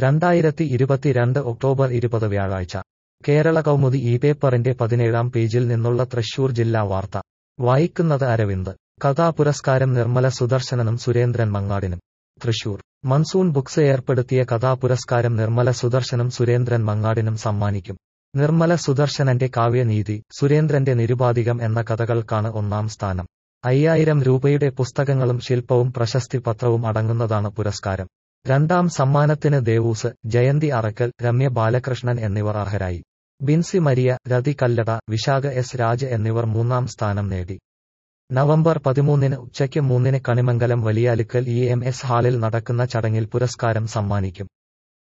രണ്ടായിരത്തി ഇരുപത്തിരണ്ട് ഒക്ടോബർ ഇരുപത് വ്യാഴാഴ്ച കേരള കൗമുദി ഈ പേപ്പറിന്റെ പതിനേഴാം പേജിൽ നിന്നുള്ള തൃശൂർ ജില്ലാ വാർത്ത വായിക്കുന്നത് അരവിന്ദ് കഥാപുരസ്കാരം നിർമ്മല സുദർശനനും സുരേന്ദ്രൻ മങ്ങാടിനും തൃശൂർ മൺസൂൺ ബുക്സ് ഏർപ്പെടുത്തിയ കഥാപുരസ്കാരം നിർമ്മല സുദർശനും സുരേന്ദ്രൻ മങ്ങാടിനും സമ്മാനിക്കും നിർമ്മല സുദർശനന്റെ കാവ്യനീതി സുരേന്ദ്രന്റെ നിരുപാധികം എന്ന കഥകൾക്കാണ് ഒന്നാം സ്ഥാനം അയ്യായിരം രൂപയുടെ പുസ്തകങ്ങളും ശില്പവും പ്രശസ്തി പത്രവും അടങ്ങുന്നതാണ് പുരസ്കാരം രണ്ടാം സമ്മാനത്തിന് ദേവൂസ് ജയന്തി അറക്കൽ രമ്യ ബാലകൃഷ്ണൻ എന്നിവർ അർഹരായി ബിൻസി മരിയ രതി കല്ലട വിശാഖ എസ് രാജ് എന്നിവർ മൂന്നാം സ്ഥാനം നേടി നവംബർ പതിമൂന്നിന് ഉച്ചയ്ക്ക് മൂന്നിന് Kanimangalam Valiyalukkal E M S ഹാളിൽ നടക്കുന്ന ചടങ്ങിൽ പുരസ്കാരം സമ്മാനിക്കും